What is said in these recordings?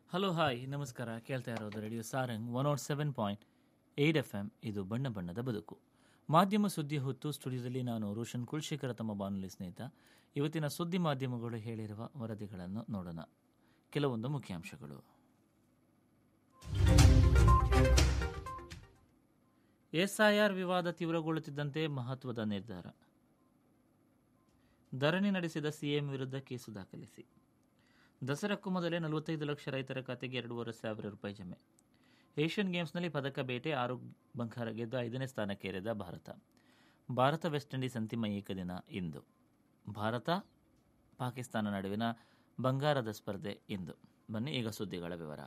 hello hi ನಮಸ್ಕಾರ ಕೇಳ್ತಾ ಇರೋದು radio Sarang one nought seven point eight F M ಇದು ಬಣ್ಣ ಬಣ್ಣದ ಬದುಕು ಮಾಧ್ಯಮ ಸುದ್ದಿ ಹೊತ್ತು ಸ್ಟುಡಿಯೋದಲ್ಲಿ ನಾನು ರೋಷನ್ ಕುಲ್ಶೇಖರ ತಮ್ಮ ಬಾನುಲಿ ಸ್ನೇಹಿತ ಇವತ್ತಿನ ಸುದ್ದಿ ಮಾಧ್ಯಮಗಳು ಹೇಳಿರುವ ವರದಿಗಳನ್ನು ನೋಡೋಣ ಕೆಲವೊಂದು ಮುಖ್ಯಾಂಶಗಳು ಎಸ್ಐಆರ್ ವಿವಾದ ತೀವ್ರಗೊಳ್ಳುತ್ತಿದ್ದಂತೆ ಮಹತ್ವದ ನಿರ್ಧಾರ ಧರಣಿ ನಡೆಸಿದ ಸಿಎಂ ವಿರುದ್ಧ ಕೇಸು ದಾಖಲಿಸಿ ದಸರಾಕ್ಕೂ ಮೊದಲೇ ನಲವತ್ತೈದು ಲಕ್ಷ ರೈತರ ಖಾತೆಗೆ ಎರಡೂವರೆ ಸಾವಿರ ರೂಪಾಯಿ ಜಮೆ ಏಷ್ಯನ್ ಗೇಮ್ಸ್ನಲ್ಲಿ ಪದಕ ಬೇಟೆ ಆರು ಬಂಗಾರ ಗೆದ್ದು ಐದನೇ ಸ್ಥಾನಕ್ಕೇರಿದ ಭಾರತ ಭಾರತ ವೆಸ್ಟ್ ಇಂಡೀಸ್ ಅಂತಿಮ ಏಕದಿನ ಇಂದು ಭಾರತ ಪಾಕಿಸ್ತಾನ ನಡುವಿನ ಬಂಗಾರದ ಸ್ಪರ್ಧೆ ಇಂದು ಬನ್ನಿ ಈಗ ಸುದ್ದಿಗಳ ವಿವರ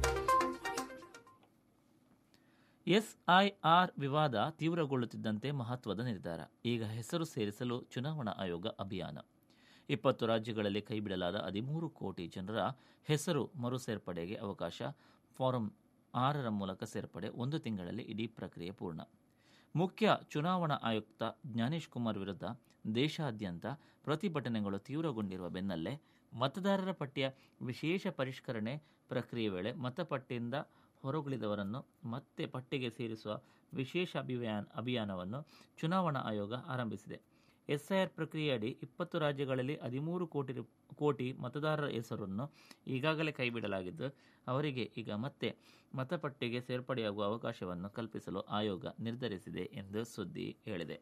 ಎಸ್ಐಆರ್ ವಿವಾದ ತೀವ್ರಗೊಳ್ಳುತ್ತಿದ್ದಂತೆ ಮಹತ್ವದ ನಿರ್ಧಾರ ಈಗ ಹೆಸರು ಸೇರಿಸಲು ಚುನಾವಣಾ ಆಯೋಗ ಅಭಿಯಾನ ಇಪ್ಪತ್ತು ರಾಜ್ಯಗಳಲ್ಲಿ ಕೈಬಿಡಲಾದ ಹದಿಮೂರು ಕೋಟಿ ಜನರ ಹೆಸರು ಮರು ಸೇರ್ಪಡೆಗೆ ಅವಕಾಶ ಫಾರಂ ಆರರ ಮೂಲಕ ಸೇರ್ಪಡೆ ಒಂದು ತಿಂಗಳಲ್ಲಿ ಇಡೀ ಪ್ರಕ್ರಿಯೆ ಪೂರ್ಣ ಮುಖ್ಯ ಚುನಾವಣಾ ಆಯುಕ್ತ ಜ್ಞಾನೇಶ್ ಕುಮಾರ್ ವಿರುದ್ಧ ದೇಶಾದ್ಯಂತ ಪ್ರತಿಭಟನೆಗಳು ತೀವ್ರಗೊಂಡಿರುವ ಬೆನ್ನಲ್ಲೇ ಮತದಾರರ ಪಟ್ಟಿಯ ವಿಶೇಷ ಪರಿಷ್ಕರಣೆ ಪ್ರಕ್ರಿಯೆ ವೇಳೆ ಮತಪಟ್ಟಿಯಿಂದ ಹೊರಗುಳಿದವರನ್ನು ಮತ್ತೆ ಪಟ್ಟಿಗೆ ಸೇರಿಸುವ ವಿಶೇಷ ಅಭಿಯಾನ ಅಭಿಯಾನವನ್ನು ಚುನಾವಣಾ ಆಯೋಗ ಆರಂಭಿಸಿದೆ ಎಸ್ಐಆರ್ ಪ್ರಕ್ರಿಯೆಯಡಿ ಇಪ್ಪತ್ತು ರಾಜ್ಯಗಳಲ್ಲಿ ಹದಿಮೂರು ಕೋಟಿ ರು- ಕೋಟಿ ಮತದಾರರ ಹೆಸರನ್ನು ಈಗಾಗಲೇ ಕೈಬಿಡಲಾಗಿದ್ದು ಅವರಿಗೆ ಈಗ ಮತ್ತೆ ಮತಪಟ್ಟಿಗೆ ಸೇರ್ಪಡೆಯಾಗುವ ಅವಕಾಶವನ್ನು ಕಲ್ಪಿಸಲು ಆಯೋಗ ನಿರ್ಧರಿಸಿದೆ ಎಂದು ಸುದ್ದಿ ಹೇಳಿದೆ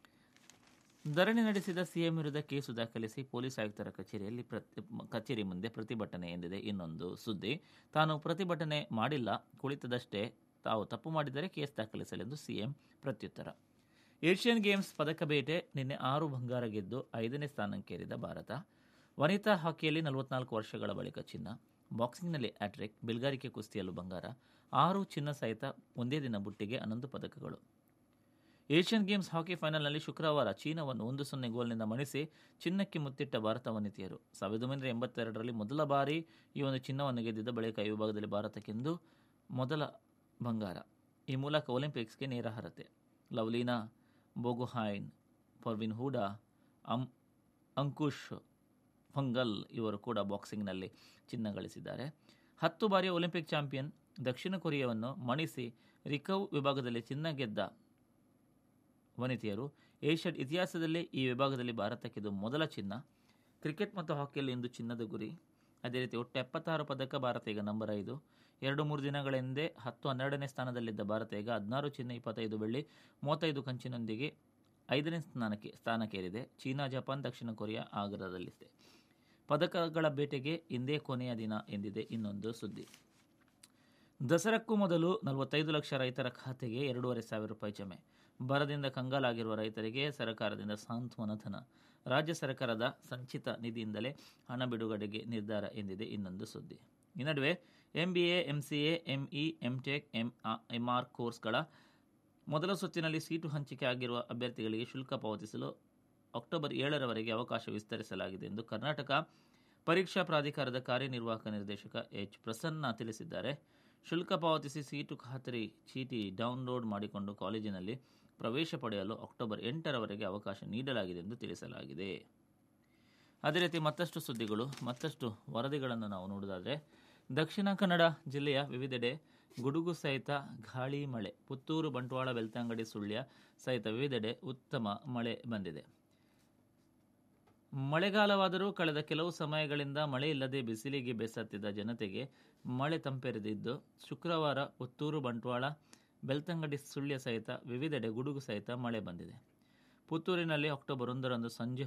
ಧರಣಿ ನಡೆಸಿದ ಸಿಎಂ ವಿರುದ್ಧ ಕೇಸು ದಾಖಲಿಸಿ ಪೊಲೀಸ್ ಆಯುಕ್ತರ ಕಚೇರಿಯಲ್ಲಿ ಪ್ರತಿ ಕಚೇರಿ ಮುಂದೆ ಪ್ರತಿಭಟನೆ ಎಂದಿದೆ ಇನ್ನೊಂದು ಸುದ್ದಿ ತಾನು ಪ್ರತಿಭಟನೆ ಮಾಡಿಲ್ಲ ಕುಳಿತದಷ್ಟೇ ತಾವು ತಪ್ಪು ಮಾಡಿದರೆ ಕೇಸ್ ದಾಖಲಿಸಲೆಂದು ಸಿಎಂ ಪ್ರತ್ಯುತ್ತರ ಏಷ್ಯನ್ ಗೇಮ್ಸ್ ಪದಕ ಬೇಟೆ ನಿನ್ನೆ ಆರು ಬಂಗಾರ ಗೆದ್ದು ಐದನೇ ಸ್ಥಾನಕ್ಕೇರಿದ ಭಾರತ ವನಿತಾ ಹಾಕಿಯಲ್ಲಿ ನಲವತ್ನಾಲ್ಕು ವರ್ಷಗಳ ಬಳಿಕ ಚಿನ್ನ ಬಾಕ್ಸಿಂಗ್ನಲ್ಲಿ ಹ್ಯಾಟ್ರಿಕ್ ಬಿಲ್ಗಾರಿಕೆ ಕುಸ್ತಿಯಲ್ಲೂ ಬಂಗಾರ ಆರು ಚಿನ್ನ ಸಹಿತ ಒಂದೇ ದಿನ ಬುಟ್ಟಿಗೆ ಹನ್ನೊಂದು ಪದಕಗಳು ಏಷ್ಯನ್ ಗೇಮ್ಸ್ ಹಾಕಿ ಫೈನಲ್ನಲ್ಲಿ ಶುಕ್ರವಾರ ಚೀನಾವನ್ನು ಒಂದು ಸೊನ್ನೆ ಗೋಲ್ನಿಂದ ಮಣಿಸಿ ಚಿನ್ನಕ್ಕೆ ಮುತ್ತಿಟ್ಟ ಭಾರತ ವನಿತೆಯರು ಸಾವಿರದ ಒಂಬೈನೂರ ಎಂಬತ್ತೆರಡರಲ್ಲಿ ಮೊದಲ ಬಾರಿ ಈ ಒಂದು ಚಿನ್ನವನ್ನು ಗೆದ್ದಿದ್ದ ಬಳಿಕ ಈ ವಿಭಾಗದಲ್ಲಿ ಭಾರತಕ್ಕೆಂದು ಮೊದಲ ಬಂಗಾರ ಈ ಮೂಲಕ ಒಲಿಂಪಿಕ್ಸ್ಗೆ ನೇರ ಅರ್ಹತೆ ಲವ್ಲೀನಾ ಬೋಗುಹೈನ್ ಪರ್ವಿನ್ ಹೂಡಾ ಅಂ ಅಂಕುಶ್ ಫಂಗಲ್ ಇವರು ಕೂಡ ಬಾಕ್ಸಿಂಗ್ನಲ್ಲಿ ಚಿನ್ನ ಗಳಿಸಿದ್ದಾರೆ ಹತ್ತು ಬಾರಿಯ ಒಲಿಂಪಿಕ್ ಚಾಂಪಿಯನ್ ದಕ್ಷಿಣ ಕೊರಿಯಾವನ್ನು ಮಣಿಸಿ ರಿಕವ್ ವಿಭಾಗದಲ್ಲಿ ಚಿನ್ನ ಗೆದ್ದ ವನಿತೆಯರು ಏಷ್ಯನ್ ಇತಿಹಾಸದಲ್ಲೇ ಈ ವಿಭಾಗದಲ್ಲಿ ಭಾರತಕ್ಕೆ ಇದು ಮೊದಲ ಚಿನ್ನ ಕ್ರಿಕೆಟ್ ಮತ್ತು ಹಾಕಿಯಲ್ಲಿ ಇಂದು ಚಿನ್ನದ ಗುರಿ ಅದೇ ರೀತಿ ಒಟ್ಟು ಎಪ್ಪತ್ತಾರು ಪದಕ ಭಾರತ ಈಗ ನಂಬರ್ ಐದು ಎರಡು ಮೂರು ದಿನಗಳ ಹಿಂದೆ ಹತ್ತು ಹನ್ನೆರಡನೇ ಸ್ಥಾನದಲ್ಲಿದ್ದ ಭಾರತ ಈಗ ಹದಿನಾರು ಚಿನ್ನ ಇಪ್ಪತ್ತೈದು ಬೆಳ್ಳಿ ಮೂವತ್ತೈದು ಕಂಚಿನೊಂದಿಗೆ ಐದನೇ ಸ್ಥಾನಕ್ಕೆ ಸ್ಥಾನಕ್ಕೇರಿದೆ ಚೀನಾ ಜಪಾನ್ ದಕ್ಷಿಣ ಕೊರಿಯಾ ಆಗ್ರಾದಲ್ಲಿದೆ ಪದಕಗಳ ಬೇಟೆಗೆ ಇಂದೇ ಕೊನೆಯ ದಿನ ಎಂದಿದೆ ಇನ್ನೊಂದು ಸುದ್ದಿ ದಸರಕ್ಕೂ ಮೊದಲು ನಲವತ್ತೈದು ಲಕ್ಷ ರೈತರ ಖಾತೆಗೆ ಎರಡೂವರೆ ಸಾವಿರ ರೂಪಾಯಿ ಜಮೆ ಬರದಿಂದ ಕಂಗಾಲಾಗಿರುವ ರೈತರಿಗೆ ಸರ್ಕಾರದಿಂದ ಸಾಂತ್ವನ ಧನ ರಾಜ್ಯ ಸರ್ಕಾರದ ಸಂಚಿತ ನಿಧಿಯಿಂದಲೇ ಹಣ ಬಿಡುಗಡೆಗೆ ನಿರ್ಧಾರ ಎಂದಿದೆ ಇನ್ನೊಂದು ಸುದ್ದಿ ಈ ನಡುವೆ MBA MCA ME MTech M MR ಕೋರ್ಸ್ಗಳ ಮೊದಲ ಸುತ್ತಿನಲ್ಲಿ ಸೀಟು ಹಂಚಿಕೆ ಆಗಿರುವ ಅಭ್ಯರ್ಥಿಗಳಿಗೆ ಶುಲ್ಕ ಪಾವತಿಸಲು ಅಕ್ಟೋಬರ್ ಏಳರವರೆಗೆ ಅವಕಾಶ ವಿಸ್ತರಿಸಲಾಗಿದೆ ಎಂದು ಕರ್ನಾಟಕ ಪರೀಕ್ಷಾ ಪ್ರಾಧಿಕಾರದ ಕಾರ್ಯನಿರ್ವಾಹಕ ನಿರ್ದೇಶಕ ಎಚ್ ಪ್ರಸನ್ನ ತಿಳಿಸಿದ್ದಾರೆ ಶುಲ್ಕ ಪಾವತಿಸಿ ಸೀಟು ಖಾತರಿ ಚೀಟಿ ಡೌನ್ಲೋಡ್ ಮಾಡಿಕೊಂಡು ಕಾಲೇಜಿನಲ್ಲಿ ಪ್ರವೇಶ ಪಡೆಯಲು ಅಕ್ಟೋಬರ್ ಎಂಟರವರೆಗೆ ಅವಕಾಶ ನೀಡಲಾಗಿದೆ ಎಂದು ತಿಳಿಸಲಾಗಿದೆ ಅದೇ ರೀತಿ ಮತ್ತಷ್ಟು ಸುದ್ದಿಗಳು ಮತ್ತಷ್ಟು ವರದಿಗಳನ್ನು ನಾವು ನೋಡೋದಾದರೆ ದಕ್ಷಿಣ ಕನ್ನಡ ಜಿಲ್ಲೆಯ ವಿವಿಧೆಡೆ ಗುಡುಗು ಸಹಿತ ಗಾಳಿ ಮಳೆ ಪುತ್ತೂರು ಬಂಟ್ವಾಳ ಬೆಳ್ತಂಗಡಿ ಸುಳ್ಯ ಸಹಿತ ವಿವಿಧೆಡೆ ಉತ್ತಮ ಮಳೆ ಬಂದಿದೆ ಮಳೆಗಾಲವಾದರೂ ಕಳೆದ ಕೆಲವು ಸಮಯಗಳಿಂದ ಮಳೆ ಇಲ್ಲದೆ ಬಿಸಿಲಿಗೆ ಬೇಸತ್ತಿದ್ದ ಜನತೆಗೆ ಮಳೆ ತಂಪೆರೆದಿದ್ದು ಶುಕ್ರವಾರ ಪುತ್ತೂರು ಬಂಟ್ವಾಳ ಬೆಳ್ತಂಗಡಿ ಸುಳ್ಯ ಸಹಿತ ವಿವಿಧೆಡೆ ಗುಡುಗು ಸಹಿತ ಮಳೆ ಬಂದಿದೆ ಪುತ್ತೂರಿನಲ್ಲಿ ಅಕ್ಟೋಬರ್ ಒಂದರಂದು ಸಂಜೆ